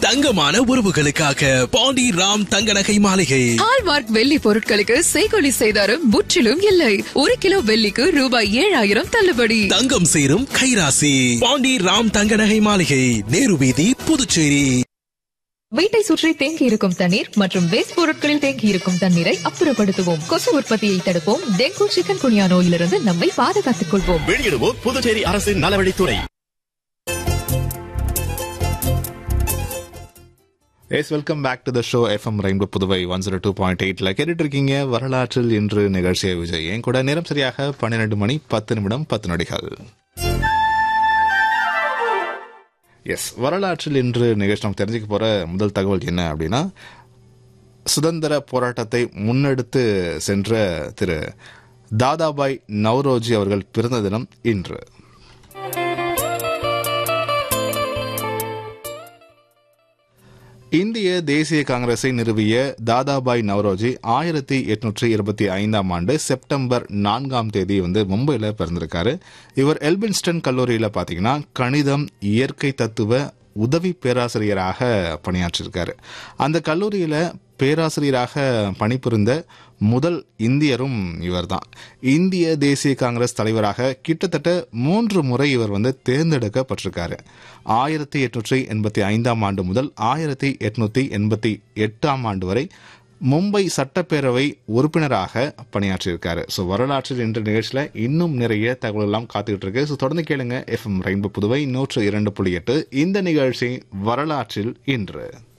தங்கமான உறவுகளுக்காக பாண்டி ராம் தங்க நகை மாளிகை ஹால்மார்க் வெள்ளி பொருட்களுக்கு செய்கொலி செய்தாரும் முற்றிலும் இல்லை ஒரு கிலோ வெள்ளிக்கு ரூபாய் ஏழாயிரம் தள்ளுபடி தங்கம் சேரும் கைராசி பாண்டி ராம் தங்க நகை மாளிகை நேரு வீதி புதுச்சேரி வீட்டை சுற்றி தேங்கி இருக்கும் தண்ணீர் மற்றும் வேஸ்ட் பொருட்களில் தேங்கி இருக்கும் தண்ணீரை அப்புறப்படுத்துவோம் கொசு உற்பத்தியை தடுப்போம் டெங்கு சிக்கன் குனியா நோயிலிருந்து நம்மை பாதுகாத்துக் கொள்வோம் வெளியிடுவோம் புதுச்சேரி அரசின் நலவழித்துறை yes welcome back to the show FM rainbow Puduvai one zero two point எயிட்ல கேட்டுட்டு இருக்கீங்க வரலாற்றில் இன்று நிகழ்ச்சியை விஜய் என் கூட நேரம் சரியாக பன்னிரெண்டு மணி பத்து நிமிடம் பத்து நொடிகள் எஸ் வரலாற்றில் இன்று நிகழ்ச்சி நம்ம தெரிஞ்சுக்க போற முதல் தகவல் என்ன அப்படின்னா சுதந்திர போராட்டத்தை முன்னெடுத்து சென்ற திரு தாதாபாய் நவ்ரோஜி அவர்கள் பிறந்த தினம் இன்று இந்திய தேசிய காங்கிரஸை நிறுவிய தாதாபாய் நவ்ரோஜி ஆயிரத்தி எட்நூற்றி இருபத்தி ஐந்தாம் ஆண்டு செப்டம்பர் நான்காம் தேதி வந்து மும்பையில் பிறந்திருக்காரு இவர் எல்பின்ஸ்டன் கல்லூரியில் பார்த்தீங்கன்னா கணிதம் இயற்கை தத்துவ உதவி பேராசிரியராக பணியாற்றிருக்காரு அந்த கல்லூரியில் பேராசிரியராக பணிபுரிந்த முதல் இந்தியரும் இவர்தான் இந்திய தேசிய காங்கிரஸ் தலைவராக கிட்டத்தட்ட மூன்று முறை இவர் வந்து தேர்ந்தெடுக்கப்பட்டிருக்காரு ஆயிரத்தி எட்நூற்றி எண்பத்தி ஐந்தாம் ஆண்டு முதல் ஆயிரத்தி எட்நூத்தி எண்பத்தி எட்டாம் ஆண்டு வரை மும்பை சட்டப்பேரவை உறுப்பினராக பணியாற்றியிருக்காரு ஸோ வரலாற்றில் இன்று நிகழ்ச்சியில் இன்னும் நிறைய தகவல் எல்லாம் காத்துக்கிட்டு இருக்கு ஸோ தொடர்ந்து கேளுங்க எஃப்எம் ரெயின்போ புதுவை நூற்று இரண்டு புள்ளி எட்டு இந்த நிகழ்ச்சி வரலாற்றில் இன்று